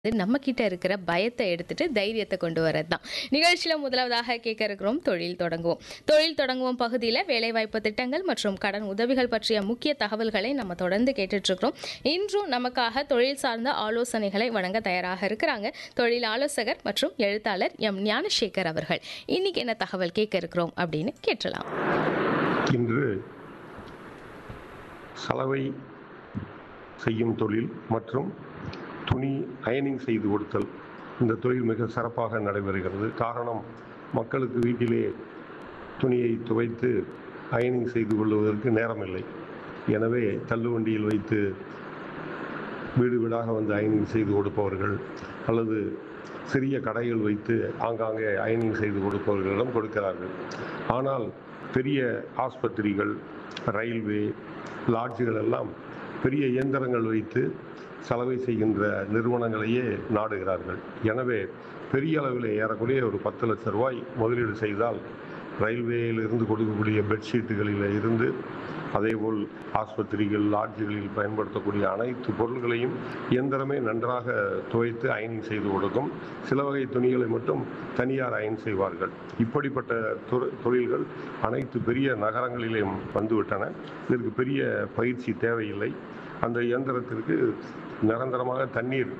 நம்ம கிட்ட இருக்கிற பயத்தை எடுத்துட்டு தைரியத்தை கொண்டு வரது தான் நிகழ்ச்சியில முதலாவதாக கேட்க இருக்கிறோம் தொழில் தொடங்குவோம் தொழில் தொடங்குவோம் பகுதியில் வேலைவாய்ப்பு திட்டங்கள் மற்றும் கடன் உதவிகள் பற்றிய முக்கிய தகவல்களை நம்ம தொடர்ந்து கேட்டுட்டு இருக்கிறோம் இன்றும் நமக்காக தொழில் சார்ந்த ஆலோசனைகளை வழங்க தயாராக இருக்கிறாங்க தொழில் ஆலோசகர் மற்றும் எழுத்தாளர் எம் ஞானசேகர் அவர்கள் இன்னைக்கு என்ன தகவல் கேட்க இருக்கிறோம் அப்படின்னு கேட்டலாம் இன்று சலவை செய்யும் தொழில் மற்றும் துணி அயனிங் செய்து கொடுத்தல் இந்த தொழில் மிக சிறப்பாக நடைபெறுகிறது காரணம் மக்களுக்கு வீட்டிலே துணியை துவைத்து அயனிங் செய்து கொள்வதற்கு நேரமில்லை எனவே தள்ளுவண்டியில் வைத்து வீடு வீடாக வந்து அயனிங் செய்து கொடுப்பவர்கள் அல்லது சிறிய கடைகள் வைத்து ஆங்காங்கே அயனிங் செய்து கொடுப்பவர்களிடம் கொடுக்கிறார்கள் ஆனால் பெரிய ஆஸ்பத்திரிகள் ரயில்வே லாட்ஜுகள் எல்லாம் பெரிய இயந்திரங்கள் வைத்து சலவை செய்கின்ற நிறுவனங்களையே நாடுகிறார்கள் எனவே பெரிய அளவில் ஏறக்குறைய ஒரு பத்து லட்ச ரூபாய் முதலீடு செய்தால் ரயில்வேயில் இருந்து கொடுக்கக்கூடிய பெட்ஷீட்டுகளில் இருந்து அதேபோல் ஆஸ்பத்திரிகள் லாட்ஜுகளில் பயன்படுத்தக்கூடிய அனைத்து பொருள்களையும் இயந்திரமே நன்றாக துவைத்து அயனிங் செய்து கொடுக்கும் சில வகை துணிகளை மட்டும் தனியார் அயன் செய்வார்கள் இப்படிப்பட்ட தொ- தொழில்கள் அனைத்து பெரிய நகரங்களிலும் வந்துவிட்டன இதற்கு பெரிய பயிற்சி தேவையில்லை அந்த இயந்திரத்திற்கு நிரந்தரமாக தண்ணீர்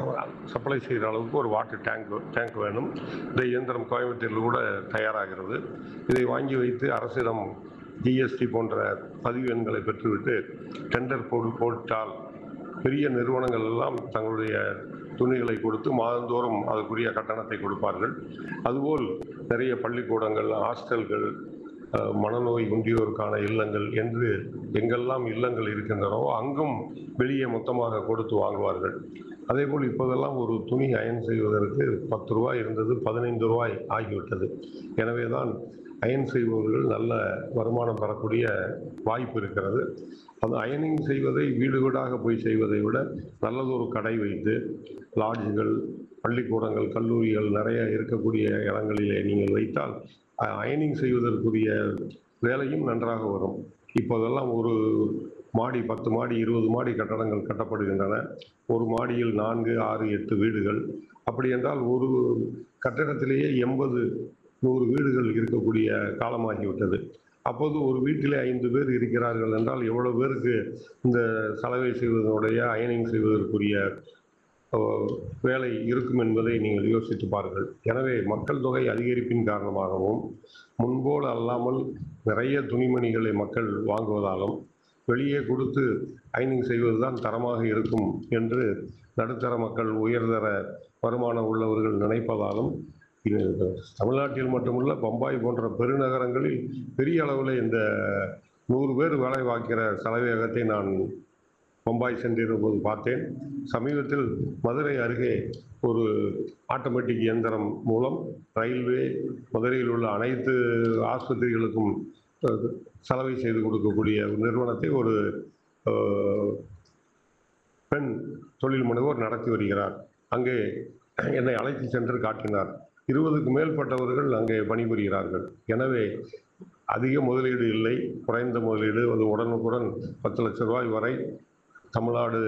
சப்ளை செய்கிற அளவுக்கு ஒரு வாட்டர் டேங்க் டேங்க் வேணும் இந்த இயந்திரம் கோயம்புத்தூரில் கூட தயாராகிறது இதை வாங்கி வைத்து அரசிடம் ஜிஎஸ்டி போன்ற பதிவு எண்களை பெற்றுவிட்டு டெண்டர் போடு போட்டால் பெரிய நிறுவனங்கள் எல்லாம் தங்களுடைய துணிகளை கொடுத்து மாதந்தோறும் அதற்குரிய கட்டணத்தை கொடுப்பார்கள் அதுபோல் நிறைய பள்ளிக்கூடங்கள் ஹாஸ்டல்கள் அஹ், மனநோய் உண்டியோருக்கான இல்லங்கள் என்று எங்கெல்லாம் இல்லங்கள் இருக்கின்றனவோ அங்கும் வெளியே மொத்தமாக கொடுத்து வாங்குவார்கள் அதேபோல் இப்போதெல்லாம் ஒரு துணி அயன் செய்வதற்கு பத்து ரூபாய் இருந்தது பதினைந்து ரூபாய் ஆகிவிட்டது எனவே தான் அயன் செய்பவர்கள் நல்ல வருமானம் பெறக்கூடிய வாய்ப்பு இருக்கிறது அந்த அயனிங் செய்வதை வீடு வீடாக போய் செய்வதை விட நல்லதொரு கடை வைத்து லாட்ஜுகள் பள்ளிக்கூடங்கள் கல்லூரிகள் நிறைய இருக்கக்கூடிய இடங்களிலே நீங்கள் வைத்தால் அ- அயனிங் செய்வதற்குரிய வேலையும் நன்றாக வரும் இப்போதெல்லாம் ஒரு மாடி பத்து மாடி இருபது மாடி கட்டடங்கள் கட்டப்படுகின்றன ஒரு மாடியில் நான்கு ஆறு எட்டு வீடுகள் அப்படி என்றால் ஒரு கட்டடத்திலேயே எண்பது நூறு வீடுகள் இருக்கக்கூடிய காலமாகிவிட்டது அப்போது ஒரு வீட்டிலே ஐந்து பேர் இருக்கிறார்கள் என்றால் எவ்வளவு பேருக்கு இந்த சலவை செய்வதனுடைய அயனிங் செய்வதற்குரிய அஹ், வேலை இருக்கும் என்பதை நீங்கள் யோசித்து பாருங்கள் எனவே மக்கள் தொகை அதிகரிப்பின் காரணமாகவும் முன்போல் அல்லாமல் நிறைய துணிமணிகளை மக்கள் வாங்குவதாலும் வெளியே கொடுத்து அயனிங் செய்வதுதான் தரமாக இருக்கும் என்று நடுத்தர மக்கள் உயர்தர வருமானம் உள்ளவர்கள் நினைப்பதாலும் இது தமிழ்நாட்டில் மட்டுமல்ல பம்பாய் போன்ற பெருநகரங்களில் பெரிய அளவில் இந்த நூறு பேர் வேலை பார்க்கிற சலவையகத்தை நான் பம்பாய் சென்றிருந்தபோது பார்த்தேன் சமீபத்தில் மதுரை அருகே ஒரு ஆட்டோமேட்டிக் இயந்திரம் மூலம் ரயில்வே மதுரையில் உள்ள அனைத்து ஆஸ்பத்திரிகளுக்கும் அஹ், சலவை செய்து கொடுக்கக்கூடிய ஒரு நிறுவனத்தை ஒரு அஹ், பெண் தொழில் முனைவோர் நடத்தி வருகிறார் அங்கே என்னை அழைத்து சென்று காட்டினார் இருபதுக்கு மேற்பட்டவர்கள் அங்கே பணிபுரிகிறார்கள் எனவே அதிக முதலீடு இல்லை குறைந்த முதலீடு அது உடனுக்குடன் பத்து லட்ச ரூபாய் வரை தமிழ்நாடு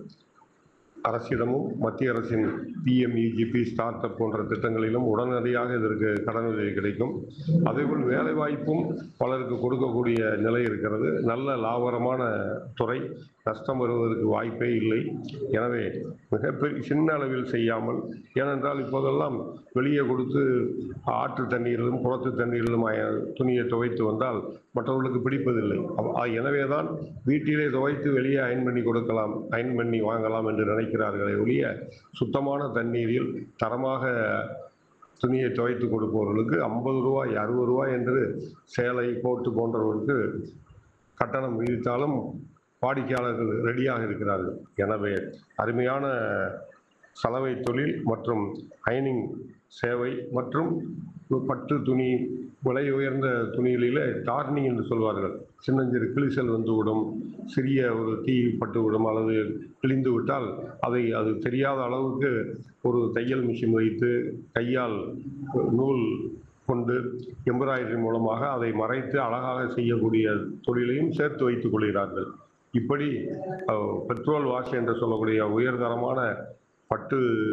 அரசிடமும் மத்திய அரசின் பிஎம்இஜிபி ஸ்டார்ட் அப் போன்ற திட்டங்களிலும் உடனடியாக இதற்கு கடனுதவி கிடைக்கும் அதேபோல் வேலைவாய்ப்பும் பலருக்கு கொடுக்கக்கூடிய நிலை இருக்கிறது நல்ல லாபகரமான துறை நஷ்டம் வருவதற்கு வாய்ப்பே இல்லை எனவே மிகப்பெரிய சின்ன அளவில் செய்யாமல் ஏனென்றால் இப்போதெல்லாம் வெளியே கொடுத்து ஆற்று தண்ணீரிலும் குளத்து தண்ணீரிலும் அய- துணியை துவைத்து வந்தால் மற்றவர்களுக்கு பிடிப்பதில்லை அவ- எனவே தான் வீட்டிலே துவைத்து வெளியே அயன் பண்ணி கொடுக்கலாம் அயன் பண்ணி வாங்கலாம் என்று நினைக்கிறார்களே ஒழிய சுத்தமான தண்ணீரில் தரமாக துணியை துவைத்து கொடுப்பவர்களுக்கு ஐம்பது ரூபாய் அறுபது ரூபாய் என்று சேலை கோட்டு போன்றவர்களுக்கு கட்டணம் விதித்தாலும் வாடிக்கையாளர்கள் ரெடியாக இருக்கிறார்கள் எனவே அருமையான சலவை தொழில் மற்றும் அயனிங் சேவை மற்றும் பட்டு துணி விலை உயர்ந்த துணிகளிலே டார்னிங் என்று சொல்வார்கள் சின்னஞ்சிறு கிழிசல் வந்துவிடும் சிறிய ஒரு தீ பட்டு விடும் அல்லது கிழிந்து விட்டால் அதை அது தெரியாத அளவுக்கு ஒரு தையல் மிஷின் வைத்து கையால் நூல் கொண்டு எம்ப்ராய்டரி மூலமாக அதை மறைத்து அழகாக செய்யக்கூடிய தொழிலையும் சேர்த்து வைத்துக் கொள்கிறார்கள் இப்படி அஹ், பெட்ரோல் வாஷ் என்று சொல்லக்கூடிய உயர்தரமான பட்டு